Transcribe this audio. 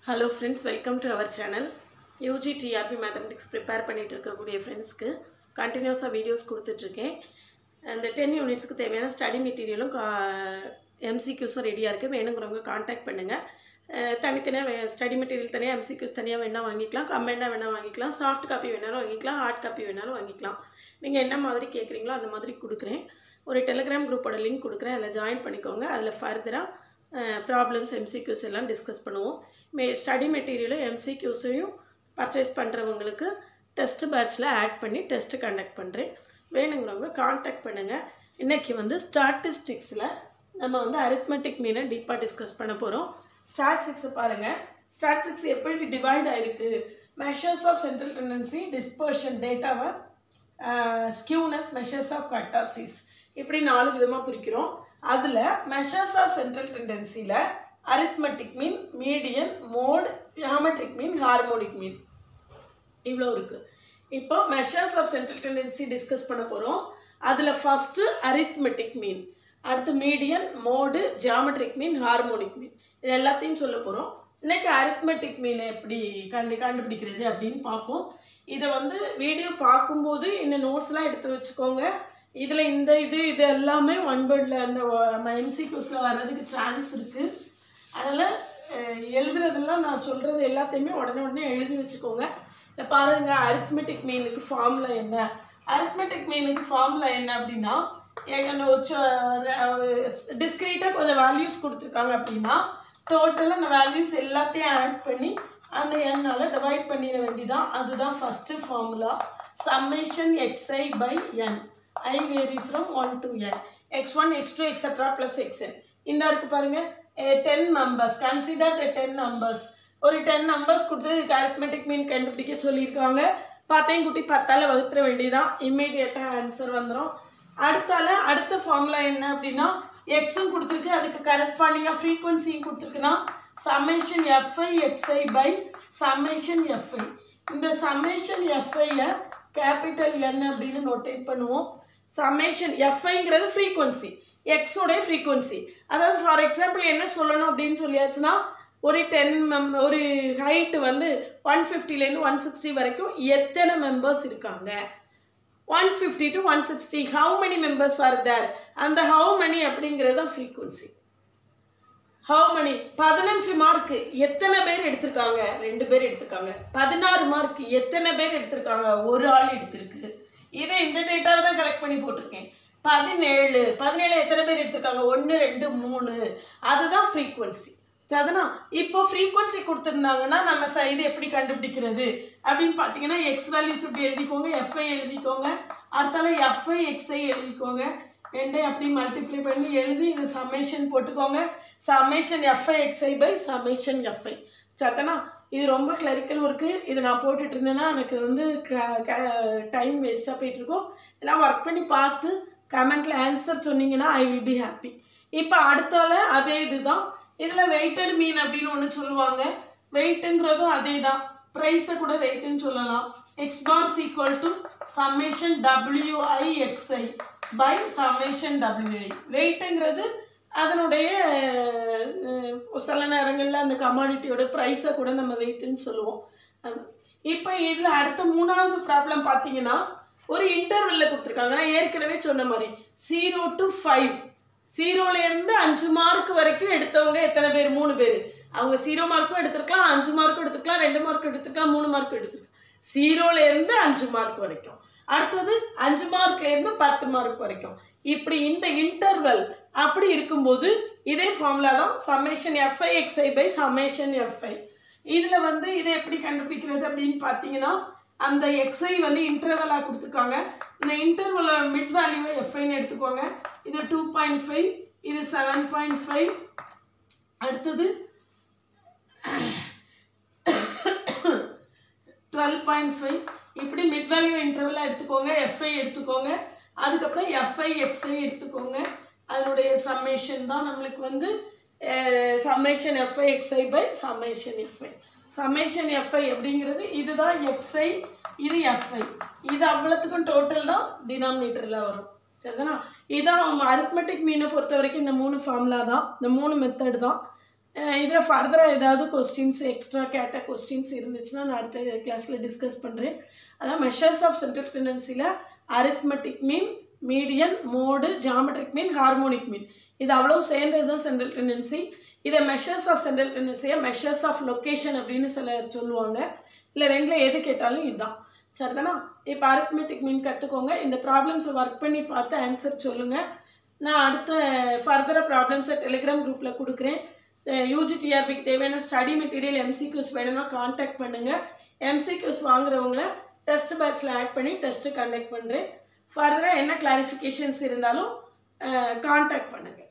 hello friends welcome to our channel UG TRB mathematics prepare பண்ணிட்டு இருக்கக்கூடிய ஃப்ரெண்ட்ஸ்க்கு கண்டினியூஸாக வீடியோஸ் கொடுத்துட்ருக்கேன் அந்த டென் யூனிட்ஸ்க்கு தேவையான ஸ்டடி மெட்டீரியலும் கா எம்சிக்யூஸும் ரெடியாக இருக்குது வேணுங்கிறவங்க காண்டாக்ட் பண்ணுங்கள் தனித்தனியாக ஸ்டடி மெட்டீரியல் தனியாக எம்சிக்யூஸ் தனியாக வேணால் வாங்கிக்கலாம் கம்பைண்டாக வேணால் வாங்கிக்கலாம் சாஃப்ட் காப்பி வேணாலும் வாங்கிக்கலாம் ஹார்ட் காப்பி வேணாலும் வாங்கிக்கலாம் நீங்கள் என்ன மாதிரி கேட்குறீங்களோ அந்த மாதிரி கொடுக்குறேன் ஒரு டெலிகிராம் குரூப்போட லிங்க் கொடுக்குறேன் அதில் ஜாயின் பண்ணிக்கோங்க அதில் ஃபர்தராக ப்ராப்ளம்ஸ் எம்சிக்யூஸ் எல்லாம் டிஸ்கஸ் பண்ணுவோம் மே ஸ்டடி மெட்டீரியலும் எம்சிக்யூஸையும் பர்ச்சேஸ் பண்ணுறவங்களுக்கு டெஸ்ட் பேட்சில் ஆட் பண்ணி டெஸ்ட்டு கண்டக்ட் பண்ணுறேன் வேணுங்கிறவங்க காண்டாக்ட் பண்ணுங்கள் இன்றைக்கி வந்து ஸ்டாட்டிஸ்டிக்ஸில் நம்ம வந்து அரித்மெட்டிக் மீனை டீப்பாக டிஸ்கஸ் பண்ண போகிறோம் ஸ்டாட் சிக்ஸை பாருங்கள் ஸ்டாட் சிக்ஸ் எப்படி டிவைட் ஆகிருக்கு measures of central tendency dispersion டேட்டாவை ஸ்கியூனஸ் மெஷர்ஸ் ஆஃப் கட்டாசிஸ் இப்படி நாலு விதமாக பிரிக்கிறோம் அதில் மெஷர்ஸ் ஆஃப் சென்ட்ரல் டெண்டன்சியில் arithmetic mean median mode geometric mean harmonic mean இவ்வளோ இருக்குது இப்போ measures of central tendency discuss பண்ண போகிறோம் அதில் ஃபஸ்ட்டு அரித்மெட்டிக் மீன் அடுத்து median mode geometric mean harmonic mean இது எல்லாத்தையும் சொல்ல போகிறோம் இன்னைக்கு அரித்மெட்டிக் மீன் எப்படி கண்டு கண்டுபிடிக்கிறது அப்படின்னு பார்ப்போம் இதை வந்து வீடியோ பார்க்கும்போது இந்த நோட்ஸ்லாம் எடுத்து வச்சுக்கோங்க இதில் இந்த இது இது எல்லாமே ஒன் வேர்டில் அந்த எம்சிக்யூஸில் வர்றதுக்கு சான்ஸ் இருக்குது அதனால் எழுதுறதெல்லாம் நான் சொல்கிறது எல்லாத்தையுமே உடனே உடனே எழுதி வச்சுக்கோங்க இல்லை பாருங்கள் அரித்மெட்டிக் மீனுக்கு ஃபார்முலா என்ன அரித்மெட்டிக் மீனுக்கு ஃபார்முலா என்ன அப்படின்னா டிஸ்கிரீட்டாக கொஞ்சம் வேல்யூஸ் கொடுத்துருக்காங்க அப்படின்னா டோட்டலாக அந்த வேல்யூஸ் எல்லாத்தையும் ஆட் பண்ணி அந்த எண்ணால் டிவைட் பண்ணிட வேண்டியதான் அதுதான் first formula summation xi by n i varies from one to n x one x two extra plus xn இந்த இருக்குது பாருங்கள் ten numbers consider the ten numbers ஒரு டென் நம்பர்ஸ் கொடுத்து இதுக்கு அரித்மெட்டிக் மீன் கண்டுபிடிக்க சொல்லியிருக்காங்க பத்தையும் குட்டி பத்தால் வகுத்துற வேண்டியதான் இம்மீடியட்டாக ஆன்சர் வந்துடும் அடுத்தால அடுத்த ஃபார்முலா என்ன அப்படின்னா எக்ஸும் கொடுத்துருக்கு அதுக்கு கரஸ்பாண்டிங்காக ஃப்ரீக்குவன்சியும் கொடுத்துருக்குன்னா summation fi xi by summation fi இந்த சம்மேஷன் எஃப்ஐயை கேபிட்டல் என் அப்படின்னு நோட்டேட் பண்ணுவோம் சம்மேஷன் எஃப்ஐங்கிறது ஃப்ரீக்குவன்சி எக்ஸோடைய ஃப்ரீக்குவன்சி அதாவது ஃபார் எக்ஸாம்பிள் என்ன சொல்லணும் அப்படின்னு சொல்லியாச்சுன்னா ஒரு டென் மெம் ஒரு ஹைட்டு வந்து ஒன் ஃபிஃப்டிலேருந்து ஒன் சிக்ஸ்டி வரைக்கும் எத்தனை மெம்பர்ஸ் இருக்காங்க one fifty to one sixty how many members are there அந்த ஹவு மெனி அப்படிங்கிறது தான் ஃப்ரீக்குவன்சி ஹவு மெனி பதினஞ்சு மார்க்கு எத்தனை பேர் எடுத்திருக்காங்க ரெண்டு பேர் எடுத்திருக்காங்க பதினாறு மார்க் எத்தனை பேர் எடுத்திருக்காங்க ஒரு ஆள் எடுத்திருக்கு இதை இந்த டேட்டாவை தான் கலெக்ட் பண்ணி போட்டிருக்கேன் பதினேழு பதினேழு எத்தனை பேர் எடுத்திருக்காங்க ஒன்று ரெண்டு மூணு அதுதான் ஃப்ரீக்குவன்சி சரினா இப்போ ஃப்ரீக்குவன்சி கொடுத்துருந்தாங்கன்னா நம்ம ச இது எப்படி கண்டுபிடிக்கிறது அப்படின்னு பார்த்தீங்கன்னா எக்ஸ் வேல்யூஸ் இப்படி எழுதிக்கோங்க எஃப்ஐ எழுதிக்கோங்க அடுத்தால எஃப்ஐ எக்ஸ்ஐ எழுதிக்கோங்க ரெண்டையும் அப்படி மல்டிப்ளை பண்ணி எழுதி இது சமேஷன் போட்டுக்கோங்க summation fi xi by summation fi சத்தனா இது ரொம்ப கிளரிக்கல் ஒர்க்கு இது நான் போட்டுட்டு இருந்தேன்னா எனக்கு வந்து டைம் வேஸ்ட்டாக போயிட்டுருக்கோம் எல்லாம் ஒர்க் பண்ணி பார்த்து கமெண்ட்டில் ஆன்சர் சொன்னீங்கன்னா ஐ வில் பி ஹாப்பி இப்போ அடுத்தால அதே இதுதான் இதில் வெயிட்டட் மீன் அப்படின்னு ஒன்று சொல்லுவாங்க வெயிட்டுங்கிறதும் அதே தான் ப்ரைஸை கூட வெயிட்டுன்னு சொல்லலாம் x bars equal to summation W I X I by summation W I வெயிட்டுங்கிறது அதனுடைய சில நேரங்களில் அந்த கமாடிட்டியோட ப்ரைஸை கூட நம்ம வெயிட்டுன்னு சொல்லுவோம் இப்போ இதில் அடுத்த மூணாவது ப்ராப்ளம் பார்த்தீங்கன்னா ஒரு இன்டர்வெல்ல கொடுத்துருக்காங்க நான் ஏற்கனவே சொன்ன மாதிரி ஜீரோ டு ஃபைவ் ஜீரோலேருந்து அஞ்சு மார்க் வரைக்கும் எடுத்தவங்க எத்தனை பேர் மூணு பேர் அவங்க ஜீரோ மார்க்கும் எடுத்திருக்கலாம் அஞ்சு மார்க்கும் எடுத்துருக்கலாம் ரெண்டு மார்க்கும் எடுத்துருக்கலாம் மூணு மார்க்கும் எடுத்துருக்கலாம் ஜீரோலேருந்து அஞ்சு மார்க் வரைக்கும் அடுத்தது அஞ்சு மார்க்லேருந்து பத்து மார்க் வரைக்கும் இப்படி இந்த இன்டர்வல் அப்படி இருக்கும்போது இதே ஃபார்முலா தான் summation fi xi by summation fi இதில் வந்து இதை எப்படி கண்டுபிடிக்கிறது அப்படின்னு பார்த்தீங்கன்னா அந்த எக்ஸை வந்து இன்டர்வலாக கொடுத்துருக்காங்க இந்த இன்டர்வலோட மிட் வேல்யூவை எஃப்ஐன்னு எடுத்துக்கோங்க இது டூ பாயிண்ட் ஃபைவ் இது செவன் பாயிண்ட் ஃபைவ் அடுத்தது டுவெல் பாயிண்ட் ஃபைவ் இப்படி மிட் வேல்யூ இன்டர்வலாக எடுத்துக்கோங்க எஃப்ஐ எடுத்துக்கோங்க அதுக்கப்புறம் எஃப்ஐ எக்ஸ்ஐ எடுத்துக்கோங்க அதனுடைய சம்மேஷன் தான் நம்மளுக்கு வந்து summation fi xi by summation fi summation fi அப்படிங்கிறது இதுதான் எக்ஸ்ஐ இது எஃப்ஐ இது அவ்வளோத்துக்கும் டோட்டல் தான் டினாமினேட்டரில் வரும் சரிதானா இதான் அரித்மெட்டிக் மீனை பொறுத்த வரைக்கும் இந்த மூணு ஃபார்முலா தான் இந்த மூணு மெத்தட் தான் இதில் ஃபர்தராக ஏதாவது கொஸ்டின்ஸ் எக்ஸ்ட்ரா கேட்ட கொஸ்டின்ஸ் இருந்துச்சுன்னா நான் அடுத்த கிளாஸில் டிஸ்கஸ் பண்ணுறேன் அதான் மெஷர்ஸ் ஆஃப் சென்ட்ரல் டெண்டன்சியில் arithmetic mean median mode geometric mean harmonic mean இது அவ்வளோ சேர்ந்தது தான் சென்ட்ரல் டெண்டன்சி இதை மெஷர்ஸ் ஆஃப் சென்ட்ரல் டெண்டன்சியை மெஷர்ஸ் ஆஃப் லொக்கேஷன் அப்படின்னு சில சொல்லுவாங்க இல்லை ரெண்டில் எது கேட்டாலும் இதுதான் சரிதானா இப்போ அரித்மெட்டிக் மீன் கற்றுக்கோங்க இந்த ப்ராப்ளம்ஸை ஒர்க் பண்ணி பார்த்து ஆன்சர் சொல்லுங்கள் நான் அடுத்த ஃபர்தராக ப்ராப்ளம்ஸை டெலிகிராம் குரூப்பில் கொடுக்குறேன் யூஜிடிஆர்பிக்கு தேவையான ஸ்டடி மெட்டீரியல் எம்சிக்யூஸ் வேணும்னா காண்டாக்ட் பண்ணுங்கள் எம்சிக்யூஸ் வாங்குறவங்கள டெஸ்ட் பேட்ச்சில் ஆட் பண்ணி டெஸ்ட்டு கண்டக்ட் பண்ணுறேன் ஃபர்தராக என்ன கிளாரிஃபிகேஷன்ஸ் இருந்தாலும் காண்டாக்ட் பண்ணுங்கள்